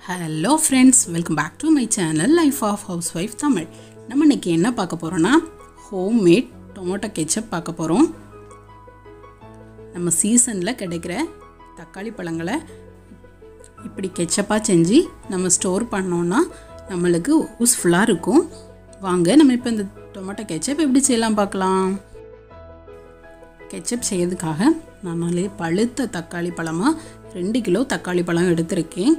hello friends welcome back to my channel life of housewife Tamil நம்ம இன்னைக்கு என்ன பார்க்க போகிறோன்னா ஹோம் மேட் டொமேட்டோ கெச்சப் பார்க்க போகிறோம் நம்ம சீசனில் கிடைக்கிற தக்காளி பழங்களை இப்படி கெச்சப்பாக செஞ்சு நம்ம ஸ்டோர் பண்ணோன்னா நம்மளுக்கு யூஸ்ஃபுல்லாக இருக்கும் வாங்க நம்ம இப்போ இந்த டொமேட்டோ கெச்சப் எப்படி செய்யலாம் பார்க்கலாம் கெச்சப் செய்யறதுக்காக நான் நல்ல பழுத்த தக்காளி பழமாக ரெண்டு கிலோ தக்காளி பழம் எடுத்திருக்கேன்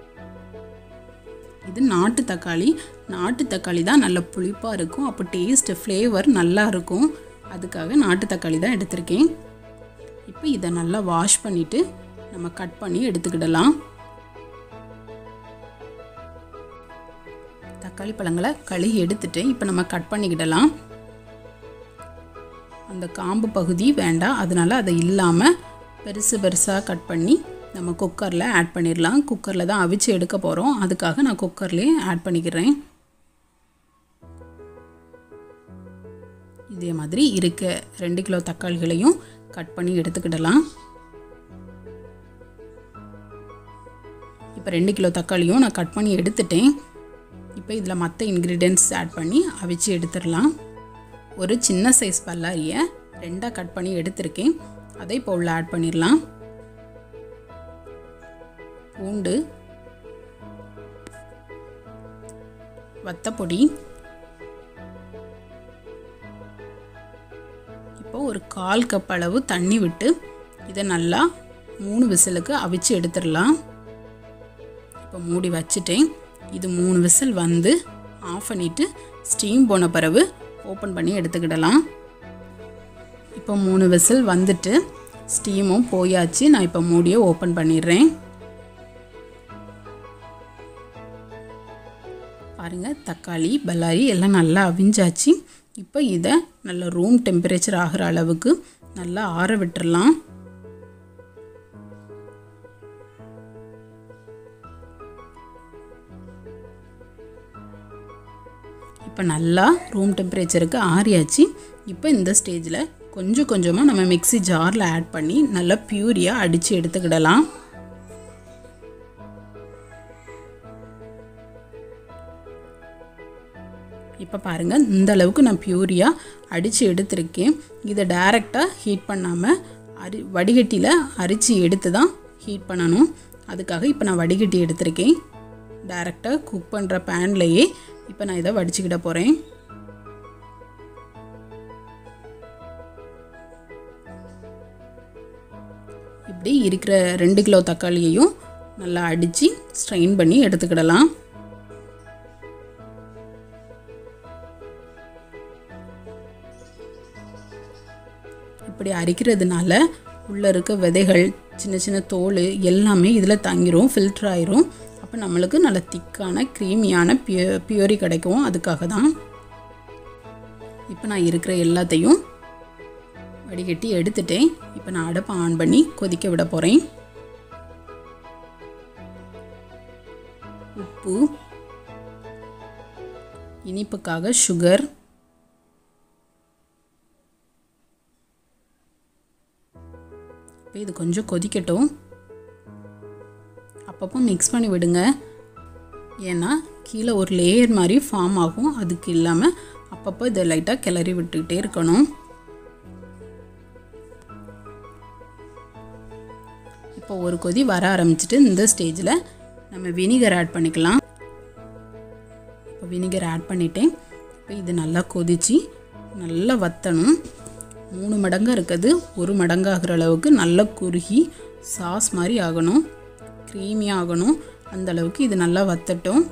இது நாட்டு தக்காளி நாட்டு தக்காளி தான் நல்ல புளிப்பாக இருக்கும் அப்போ டேஸ்ட் ஃப்ளேவர் நல்லா இருக்கும் அதுக்காக நாட்டு தக்காளி தான் எடுத்திருக்கேன் இப்போ இதை நல்லா வாஷ் பண்ணிவிட்டு நம்ம கட் பண்ணி எடுத்துக்கிடலாம் தக்காளி பழங்களை கழுகி எடுத்துட்டு இப்போ நம்ம கட் பண்ணிக்கிடலாம் அந்த காம்பு பகுதி வேண்டாம் அதனால் அதை இல்லாமல் பெருசு பெருசாக கட் பண்ணி நம்ம குக்கரில் ஆட் பண்ணிடலாம் குக்கரில் தான் அவிச்சு எடுக்க போகிறோம் அதுக்காக நான் குக்கர்லேயே ஆட் பண்ணிக்கிறேன் இதே மாதிரி இருக்க ரெண்டு கிலோ தக்காளிகளையும் கட் பண்ணி எடுத்துக்கிடலாம் இப்போ ரெண்டு கிலோ தக்காளியும் நான் கட் பண்ணி எடுத்துட்டேன் இப்போ இதில் மற்ற இன்க்ரீடியன்ட்ஸ் ஆட் பண்ணி அவிச்சு எடுத்துடலாம் ஒரு சின்ன சைஸ் பல்லாரியை ரெண்டாக கட் பண்ணி எடுத்திருக்கேன் அதை இப்போ உள்ள ஆட் பண்ணிடலாம் பூண்டு வத்தப்பொடி இப்போ ஒரு கால் கப் அளவு தண்ணி விட்டு இதை நல்லா மூணு விசிலுக்கு அவிச்சு எடுத்துடலாம் இப்போ மூடி வச்சுட்டேன் இது மூணு விசில் வந்து ஆஃப் பண்ணிவிட்டு ஸ்டீம் போன பிறகு ஓப்பன் பண்ணி எடுத்துக்கிடலாம் இப்போ மூணு விசில் வந்துட்டு ஸ்டீமும் போயாச்சு நான் இப்போ மூடியை ஓப்பன் பண்ணிடுறேன் பாருங்கள் தக்காளி பல்லாரி எல்லாம் நல்லா அவிஞ்சாச்சு இப்போ இதை நல்ல ரூம் டெம்பரேச்சர் ஆகிற அளவுக்கு நல்லா ஆற விட்டுறலாம் இப்போ நல்லா ரூம் டெம்பரேச்சருக்கு ஆறியாச்சு இப்போ இந்த ஸ்டேஜில் கொஞ்சம் கொஞ்சமாக நம்ம மிக்ஸி ஜாரில் ஆட் பண்ணி நல்லா பியூரியாக அடித்து எடுத்துக்கிடலாம் இப்போ பாருங்கள் இந்த அளவுக்கு நான் பியூரியாக அடித்து எடுத்திருக்கேன் இதை டைரெக்டாக ஹீட் பண்ணாமல் அரி வடிகட்டியில் அரிச்சு எடுத்து தான் ஹீட் பண்ணணும் அதுக்காக இப்போ நான் வடிகட்டி எடுத்திருக்கேன் டைரெக்டாக குக் பண்ணுற பேன்லேயே இப்போ நான் இதை வடிச்சுக்கிட போகிறேன் இப்படி இருக்கிற ரெண்டு கிலோ தக்காளியையும் நல்லா அடித்து ஸ்ட்ரெயின் பண்ணி எடுத்துக்கிடலாம் இப்படி அரிக்கிறதுனால உள்ளே இருக்க விதைகள் சின்ன சின்ன தோல் எல்லாமே இதில் தங்கிரும் ஃபில்டர் ஆயிரும் அப்போ நம்மளுக்கு நல்ல திக்கான க்ரீமியான பியூ பியூரி கிடைக்கும் அதுக்காக தான் இப்போ நான் இருக்கிற எல்லாத்தையும் வடிகட்டி எடுத்துட்டேன் இப்போ நான் அடுப்பை ஆன் பண்ணி கொதிக்க விட போகிறேன் உப்பு இனிப்புக்காக சுகர் இப்போ இது கொஞ்சம் கொதிக்கட்டும் அப்பப்போ மிக்ஸ் பண்ணி விடுங்க ஏன்னா கீழே ஒரு லேயர் மாதிரி ஃபார்ம் ஆகும் அதுக்கு இல்லாமல் அப்பப்போ இதை லைட்டாக கிளறி விட்டுக்கிட்டே இருக்கணும் இப்போ ஒரு கொதி வர ஆரம்பிச்சிட்டு இந்த ஸ்டேஜில் நம்ம வினிகர் ஆட் பண்ணிக்கலாம் இப்போ வினிகர் ஆட் பண்ணிட்டேன் இப்போ இது நல்லா கொதித்து நல்லா வற்றணும் மூணு மடங்கு இருக்குது ஒரு மடங்காகிற அளவுக்கு நல்லா குறுகி சாஸ் மாதிரி ஆகணும் க்ரீமியாக ஆகணும் அந்த அளவுக்கு இது நல்லா வத்தட்டும்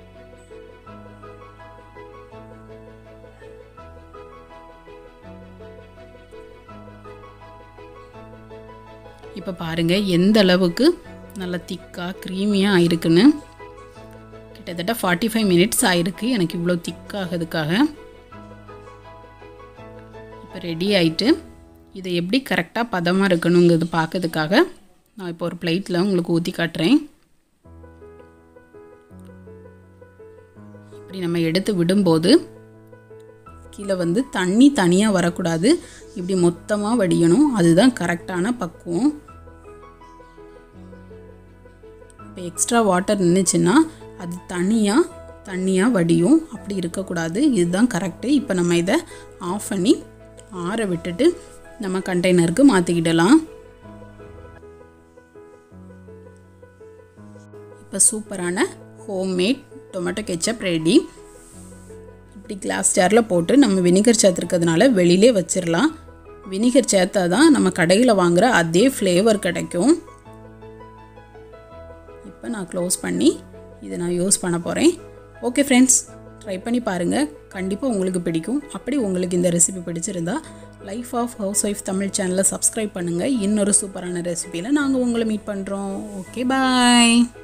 இப்போ பாருங்கள் எந்த அளவுக்கு நல்லா திக்காக க்ரீமியாக ஆயிருக்குன்னு கிட்டத்தட்ட ஃபார்ட்டி ஃபைவ் மினிட்ஸ் ஆயிருக்கு எனக்கு இவ்வளோ திக்காகிறதுக்காக இப்போ ரெடி ஆயிட்டு இதை எப்படி கரெக்டாக பதமாக இருக்கணுங்கிறது பார்க்கறதுக்காக நான் இப்போ ஒரு பிளேட்டில் உங்களுக்கு ஊற்றி காட்டுறேன் இப்படி நம்ம எடுத்து விடும்போது கீழே வந்து தண்ணி தனியாக வரக்கூடாது இப்படி மொத்தமாக வடியணும் அதுதான் கரெக்டான பக்குவம் இப்போ எக்ஸ்ட்ரா வாட்டர் நின்றுச்சுன்னா அது தனியாக தண்ணியாக வடியும் அப்படி இருக்கக்கூடாது இதுதான் கரெக்டு இப்போ நம்ம இதை ஆஃப் பண்ணி ஆற விட்டுட்டு நம்ம கண்டெய்னருக்கு மாற்றிக்கிடலாம் இப்போ சூப்பரான ஹோம்மேட் டொமேட்டோ கெச்சப் ரெடி இப்படி கிளாஸ் ஜாரில் போட்டு நம்ம வினிகர் சேர்த்துருக்கிறதுனால வெளியிலே வச்சிடலாம் வினிகர் சேர்த்தா தான் நம்ம கடையில் வாங்குகிற அதே ஃப்ளேவர் கிடைக்கும் இப்போ நான் க்ளோஸ் பண்ணி இதை நான் யூஸ் பண்ண போகிறேன் ஓகே ஃப்ரெண்ட்ஸ் ட்ரை பண்ணி பாருங்கள் கண்டிப்பாக உங்களுக்கு பிடிக்கும் அப்படி உங்களுக்கு இந்த ரெசிபி பிடிச்சிருந்தா life of housewife Tamil சேனலை சப்ஸ்கிரைப் பண்ணுங்கள் இன்னொரு சூப்பரான ரெசிபியில் நாங்கள் உங்களை மீட் பண்ணுறோம் ஓகே பாய்